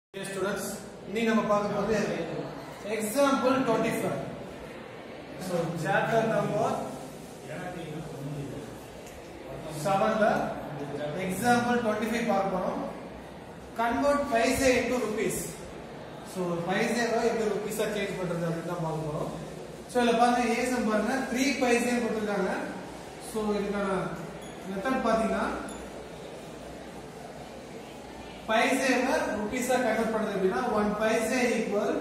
Dear students, இன்னைக்கு நம்ம பார்க்க போறது example twenty five so chapter number செவன்ல எக்ஸாம்பிள் டுவெண்ட்டி ஃபைவ் பார்க்க போறோம் convert paise into rupees so பைசேவை எப்படி ருபீஸா சேஞ்ச் பண்றது அப்படின்னு தான் பார்க்க போறோம் ஸோ இதில் பாருங்க ஏசம் பாருங்க த்ரீ பைசே கொடுத்துருக்காங்க ஸோ இதுக்கான மெத்தட் பார்த்தீங்கன்னா பைசேவை ருபீஸா கன்வெர்ட் பண்றது அப்படின்னா one paise equal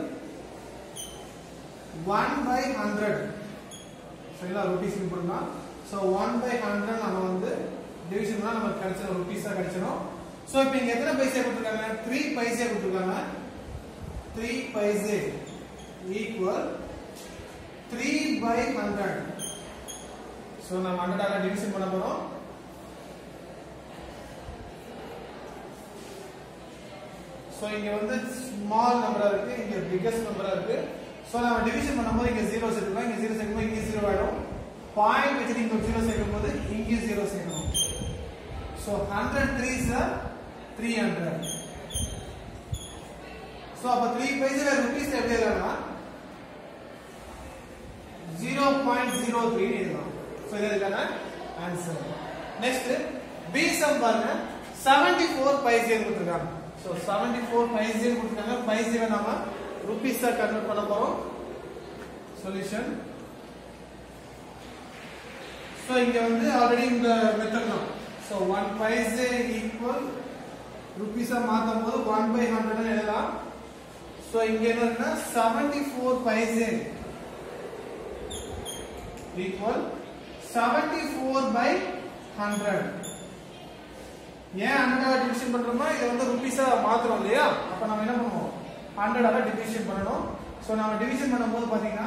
one by hundred சரிங்களா ருபீஸ் பண்ணலாம் ஸோ ஒன் பை ஹண்ட்ரட் நம்ம வந்து டிவிஷன் பண்ணா நமக்கு கிடைச்சிடும் ருபீஸா கிடைச்சிடும் ஸோ இப்போ இங்க எத்தனை பைசே கொடுத்துருக்காங்க த்ரீ பைசே கொடுத்துருக்காங்க three paise equal three by hundred so நம்ம ஹண்ட்ரடால டிவிஷன் பண்ண போறோம் ஸோ இங்க வந்து ஸ்மால் நம்பரா இருக்கு இங்க பிக்கஸ்ட் நம்பரா இருக்கு ஸோ நம்ம டிவிஷன் பண்ணும்போது இங்க ஜீரோ சேர்க்கலாம் இங்க ஜீரோ சேர்க்கும்போது இங்க ஜீரோ ஆயிடும் பாயிண்ட் வச்சு இங்க ஜீரோ சேர்க்கும் போது இங்க ஜீரோ சேர்க்கணும் so hundred three sir three hundred so அப்ப த்ரீ பைசா ருபீஸ் எப்படி எழுதலாம் ஜீரோ பாயிண்ட் ஜீரோ த்ரீ எழுதலாம் ஸோ இது இதுக்கான ஆன்சர் நெக்ஸ்ட் பி சம் பாருங்க செவன்டி ஃபோர் பைசே கொடுத்துருக்காங்க ஸோ செவன்டி ஃபோர் பைசே கொடுத்துருக்காங்க பைசேவை நாம ருபீஸா கன்வெர்ட் பண்ண போறோம் சொல்யூஷன் ஸோ இங்க வந்து ஆல்ரெடி இந்த மெத்தட் தான் ஸோ ஒன் பைசே ஈக்குவல் ருபீஸா மாற்றும் போது ஒன் பை ஹண்ட்ரட் எழுதலாம் ஸோ இங்க என்னன்னா seventy four paise equal seventy four by hundred ஏன் ஹண்ட்ரட் டிவிஷன் பண்றோம்னா இதை வந்து ருபீஸா மாத்துறோம் இல்லையா அப்ப நம்ம என்ன பண்ணுவோம் ஹண்ட்ரடால டிவிஷன் பண்ணணும் ஸோ நம்ம டிவிஷன் பண்ணும்போது பாத்தீங்கன்னா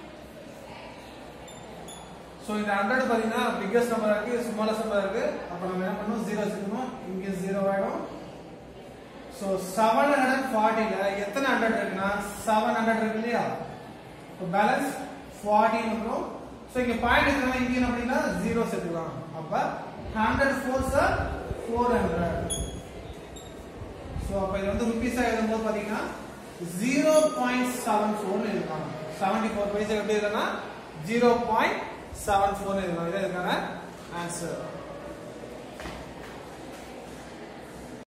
ஸோ இந்த ஹண்ட்ரட் பாத்தீங்கன்னா பிக்கஸ்ட் நம்பரா இருக்கு ஸ்மாலஸ்ட் நம்பரா இருக்கு அப்ப நம்ம என்ன பண்ணணும் ஜீரோ சேர்க்கணும் இங்க ஜீரோ ஆயிடும் ஸோ செவன் ஹண்ட்ரட் ஃபார்ட்டில எத்தனை ஹண்ட்ரட் இருக்குன்னா செவன் ஹண்ட்ரட் இருக்கு இல்லையா இப்போ பேலன்ஸ் ஃபார்ட்டி வரும் ஸோ இங்க பாயிண்ட் இருக்கிறதா இங்க என்ன அப்படின்னா ஜீரோ சேர்த்துக்கலாம் அப்ப hundred four sir four hundred so அப்ப இது வந்து ருபீஸா எழுதும்போது பாத்தீங்கன்னா ஜீரோ பாயிண்ட் செவன் ஃபோர் எழுதலாம் செவன்டி ஃபோர் பைசா எப்படி எழுதுனா ஜீரோ பாயிண்ட் செவன் ஃபோர் எழுதலாம் இதான் இதுக்கான ஆன்சர்